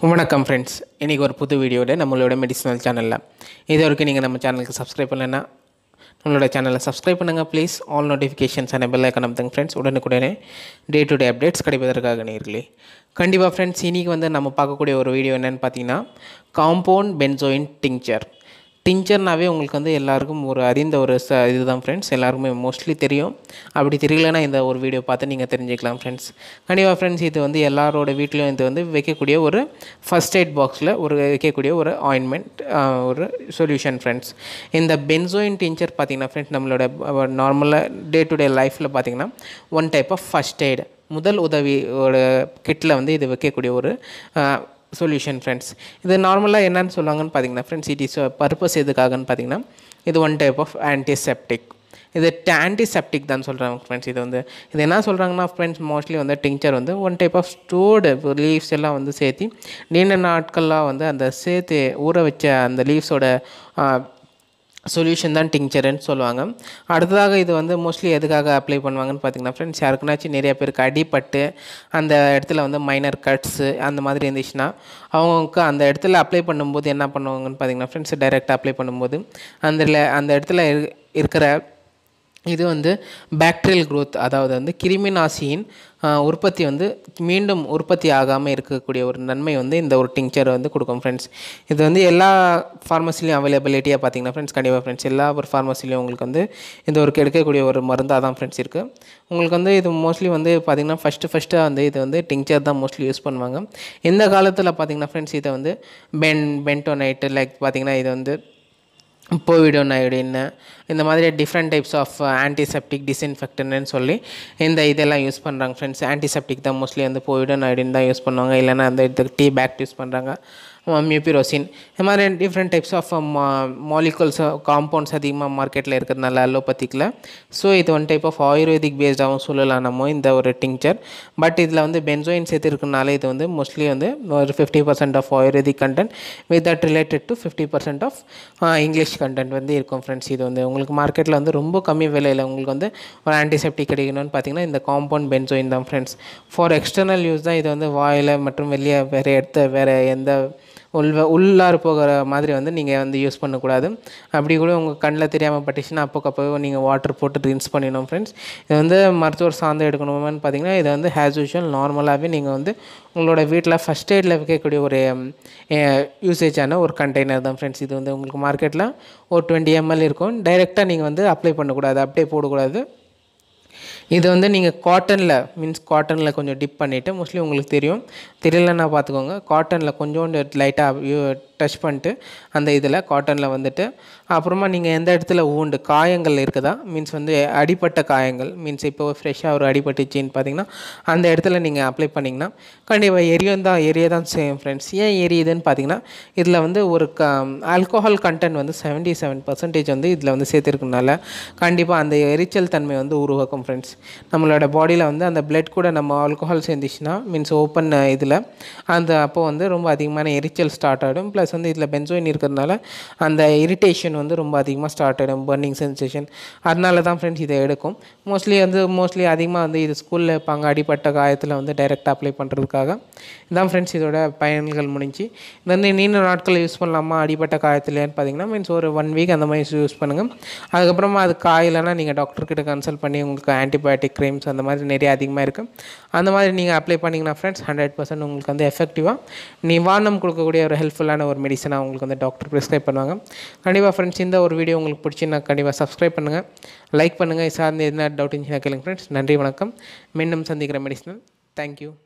வணக்கம் ஃப்ரெண்ட்ஸ் இன்றைக்கி ஒரு புது வீடியோட நம்மளோட மெடிசனல் சேனலில் இது வரைக்கும் நீங்கள் நம்ம சேனலுக்கு சப்ஸ்கிரைப் பண்ணலைன்னா நம்மளோட சேனலை சப்ஸ்கிரைப் பண்ணுங்கள் please all notifications and bell icon அமுத்துங்க ஃப்ரெண்ட்ஸ் உடனுக்குடனே டே டு டே அப்டேட்ஸ் கிடைப்பதற்காக நேர்களே கண்டிப்பாக ஃப்ரெண்ட்ஸ் இன்றைக்கி வந்து நம்ம பார்க்கக்கூடிய ஒரு வீடியோ என்னென்னு பார்த்தீங்கன்னா காம்பவுண்ட் பென்சோயின் டிங்சர் டிஞ்சர்னாவே உங்களுக்கு வந்து எல்லாருக்கும் ஒரு அறிந்த ஒரு ச இதுதான் ஃப்ரெண்ட்ஸ் எல்லாருக்குமே மோஸ்ட்லி தெரியும் அப்படி தெரியலனா இந்த ஒரு வீடியோ பார்த்து நீங்கள் தெரிஞ்சுக்கலாம் ஃப்ரெண்ட்ஸ் கண்டிப்பாக ஃப்ரெண்ட்ஸ் இது வந்து எல்லாரோட வீட்லேயும் இது வந்து வைக்கக்கூடிய ஒரு ஃபஸ்ட் எய்ட் பாக்ஸில் ஒரு வைக்கக்கூடிய ஒரு ஆயின்மெண்ட் ஒரு சொல்யூஷன் ஃப்ரெண்ட்ஸ் இந்த பென்சோயின் டிஞ்சர் பார்த்தீங்கன்னா ஃப்ரெண்ட்ஸ் நம்மளோட நார்மலாக டே டு டே லைஃப்பில் பார்த்தீங்கன்னா one type of first aid முதல் உதவியோட கிட்டில் வந்து இது வைக்கக்கூடிய ஒரு சொல்யூஷன் ஃப்ரெண்ட்ஸ் இது நார்மலாக என்னன்னு சொல்லுவாங்கன்னு பார்த்தீங்கன்னா ஃப்ரெண்ட்ஸ் இட் இஸ் பர்பஸ் எதுக்காகன்னு பார்த்தீங்கன்னா இது ஒன் டைப் ஆஃப் ஆன்டிசெப்டிக் இது ஆன்டிசெப்டிக் தான் சொல்கிறாங்க ஃப்ரெண்ட்ஸ் இது வந்து இது என்ன சொல்கிறாங்கன்னா ஃப்ரெண்ட்ஸ் மோஸ்ட்லி வந்து டிங்சர் வந்து one type of stored leaves எல்லாம் வந்து சேர்த்து நீண்ட நாட்கள்லாம் வந்து அந்த சேர்த்து ஊற வச்ச அந்த லீவ்ஸோட சொல்யூஷன் தான் டிங்சர்னு சொல்லுவாங்க அடுத்ததாக இது வந்து மோஸ்ட்லி எதுக்காக அப்ளை பண்ணுவாங்கன்னு பார்த்தீங்கன்னா ஃப்ரெண்ட்ஸ் யாருக்குனாச்சும் நிறைய பேருக்கு அடிப்பட்டு அந்த இடத்துல வந்து மைனர் கட்ஸு அந்த மாதிரி இருந்துச்சுன்னா அவங்களுக்கு அந்த இடத்துல அப்ளை பண்ணும்போது என்ன பண்ணுவாங்கன்னு பார்த்தீங்கன்னா ஃப்ரெண்ட்ஸ் டைரெக்டாக அப்ளை பண்ணும்போது அந்த அந்த இடத்துல இருக்கிற இது வந்து பாக்டீரியல் க்ரோத் அதாவது வந்து கிருமி நாசியின் உற்பத்தி வந்து மீண்டும் உற்பத்தி ஆகாமல் இருக்கக்கூடிய ஒரு நன்மை வந்து இந்த ஒரு டிங்சர் வந்து கொடுக்கும் ஃப்ரெண்ட்ஸ் இது வந்து எல்லா ஃபார்மசிலையும் அவைலபிலிட்டியாக பார்த்தீங்கன்னா ஃப்ரெண்ட்ஸ் கண்டிப்பாக ஃப்ரெண்ட்ஸ் எல்லா ஒரு ஃபார்மசிலையும் உங்களுக்கு வந்து இந்த ஒரு கிடைக்கக்கூடிய ஒரு மருந்தாக தான் ஃப்ரெண்ட்ஸ் இருக்குது உங்களுக்கு வந்து இது மோஸ்ட்லி வந்து பார்த்திங்கன்னா ஃபஸ்ட்டு ஃபஸ்ட்டு வந்து இது வந்து டிங்சர் தான் மோஸ்ட்லி யூஸ் பண்ணுவாங்க இந்த காலத்தில் பார்த்திங்கன்னா ஃப்ரெண்ட்ஸ் இதை வந்து பென் பென்டோனைட்டு லைக் பார்த்திங்கன்னா இது வந்து போவிடோன் அயோடின்னு இந்த மாதிரி டிஃப்ரெண்ட் டைப்ஸ் ஆஃப் ஆன்டிசெப்டிக் டிஸ்இன்ஃபெக்டன்னு சொல்லி இந்த இதெல்லாம் யூஸ் பண்ணுறாங்க ஃப்ரெண்ட்ஸ் ஆன்டிசெப்டிக் தான் மோஸ்ட்லி வந்து போவிடோன் அயோடின் தான் யூஸ் பண்ணுவாங்க இல்லைனா அந்த இதுக்கு டீ பேக்ட் யூஸ் பண்ணுறாங்க மியூபிரோசின் இந்த மாதிரி different types of molecules compounds அதிகமாக மார்க்கெட்டில் இருக்கிறதுனால அலோபத்திக்கில் ஸோ இது ஒன் டைப் ஆஃப் ஆயுர்வேதிக் பேஸ்டாகவும் சொல்லலாம் நம்ம இந்த ஒரு டிங்சர் பட் இதில் வந்து பென்சோயின் சேர்த்து இருக்கனால இது வந்து மோஸ்ட்லி வந்து ஒரு fifty percent of ayurvedic content with that related to fifty percent of English content வந்து இருக்கும் ஃப்ரெண்ட்ஸ் இது வந்து உங்களுக்கு மார்க்கெட்டில் வந்து ரொம்ப கம்மி விலையில் உங்களுக்கு வந்து ஒரு ஆன்டிசெப்டிக் கிடைக்கணும்னு பார்த்தீங்கன்னா இந்த காம்பவுண்ட் பென்சோயின் தான் ஃப்ரெண்ட்ஸ் ஃபார் எக்ஸ்டர்னல் யூஸ் தான் இது வந்து வாயில் மற்றும் வெளியே வேறு இடத்த வேறு எந்த உள் உள்ளார் போகிற மாதிரி வந்து நீங்கள் வந்து யூஸ் பண்ணக்கூடாது அப்படி கூட உங்கள் கண்ணில் தெரியாமல் பட்டுச்சுன்னா அப்போக்கப்போ நீங்கள் வாட்டர் போட்டு ரின்ஸ் பண்ணிடணும் ஃப்ரெண்ட்ஸ் இது வந்து மருத்துவர் சார்ந்து எடுக்கணுமான்னு பார்த்தீங்கன்னா இதை வந்து ஹேஸ் யூஷுவல் நார்மலாகவே நீங்கள் வந்து உங்களோட வீட்டில் ஃபஸ்ட் எய்டில் வைக்கக்கூடிய ஒரு யூசேஜான ஒரு கண்டெய்னர் தான் ஃப்ரெண்ட்ஸ் இது வந்து உங்களுக்கு மார்க்கெட்டில் ஒரு டுவெண்ட்டி எம்எல் இருக்கும் டைரெக்டாக நீங்கள் வந்து அப்ளை பண்ணக்கூடாது அப்படியே போடக்கூடாது இது வந்து நீங்கள் காட்டனில் மீன்ஸ் காட்டனில் கொஞ்சம் டிப் பண்ணிவிட்டு மோஸ்ட்லி உங்களுக்கு தெரியும் தெரியலன்னா பார்த்துக்கோங்க காட்டனில் கொஞ்சோண்டு லைட்டாக டச் பண்ணிட்டு அந்த இதில் காட்டனில் வந்துட்டு அப்புறமா நீங்கள் எந்த இடத்துல ஊண்டு காயங்கள் இருக்குதா மீன்ஸ் வந்து அடிப்பட்ட காயங்கள் மீன்ஸ் இப்போ ஃப்ரெஷ்ஷாக ஒரு அடிபட்டுச்சின்னு பார்த்தீங்கன்னா அந்த இடத்துல நீங்கள் அப்ளை பண்ணிங்கன்னா கண்டிப்பாக எரியும் தான் எரிய தான் செய்யும் ஃப்ரெண்ட்ஸ் ஏன் எரியுதுன்னு பார்த்தீங்கன்னா இதில் வந்து ஒரு க ஆல்கோஹால் கண்டென்ட் வந்து செவன்ட்டி செவன் பர்சன்டேஜ் வந்து இதில் வந்து சேர்த்துருக்கனால கண்டிப்பாக அந்த எரிச்சல் தன்மை வந்து உருவாக்கும் ஃப்ரெண்ட்ஸ் நம்மளோட பாடியில் வந்து அந்த பிளட் கூட நம்ம ஆல்கோஹால் சேர்ந்துச்சுன்னா மீன்ஸ் ஓப்பன் இதில் அந்த அப்போ வந்து ரொம்ப அதிகமான எரிச்சல் ஸ்டார்ட் ஆகிடும் ப்ளஸ் வந்து இதில் பென்சோயின் இருக்கிறதுனால அந்த இரிட்டேஷன் வந்து ரொம்ப அதிகமாக ஸ்டார்ட் ஆகிடும் பர்னிங் சென்சேஷன் அதனால தான் ஃப்ரெண்ட்ஸ் இதை எடுக்கும் மோஸ்ட்லி வந்து மோஸ்ட்லி அதிகமாக வந்து இது ஸ்கூலில் வைப்பாங்க அடிப்பட்ட காயத்தில் வந்து டைரெக்டாக அப்ளை பண்ணுறதுக்காக இதான் ஃப்ரெண்ட்ஸ் இதோட பயன்கள் முடிஞ்சு இது வந்து நீண்ட நாட்கள் யூஸ் பண்ணலாமா அடிப்பட்ட காயத்துலேன்னு பார்த்தீங்கன்னா மீன்ஸ் ஒரு ஒன் வீக் அந்த மாதிரி யூஸ் பண்ணுங்கள் அதுக்கப்புறமா அது காயிலனா நீங்கள் டாக்டர்கிட்ட கன்சல்ட் பண்ணி உங்களுக்கு ஆன்டிபயோட்டிக் க்ரீம்ஸ் அந்த மாதிரி நிறைய அதிகமாக இருக்குது அந்த மாதிரி நீங்கள் அப்ளை பண்ணிங்கன்னா ஃப்ரெண்ட்ஸ் ஹண்ட்ரட் பர்சன்ட் உங்களுக்கு வந்து எஃபெக்டிவாக நிவாரணம் கொடுக்கக்கூடிய ஒரு ஹெல்ப்ஃபுல்லான ஒரு மெடிசனாக உங்களுக்கு வந்து டாக்டர் ப்ரிஸ்கிரைப் பண்ணுவாங்க கண்டிப்பாக ஃப்ரெண்ட்ஸ் இந்த ஒரு வீடியோ உங்களுக்கு பிடிச்சின்னா கண்டிப்பாக சப்ஸ்கிரைப் பண்ணுங்கள் லைக் பண்ணுங்கள் சார்ந்து என்ன டவுட் இருந்துச்சுன்னா கேளுங்க ஃப்ரெண்ட்ஸ் நன்றி வணக்கம் மீண்டும் சந்திக்கிற மெடிசனல் தேங்க்யூ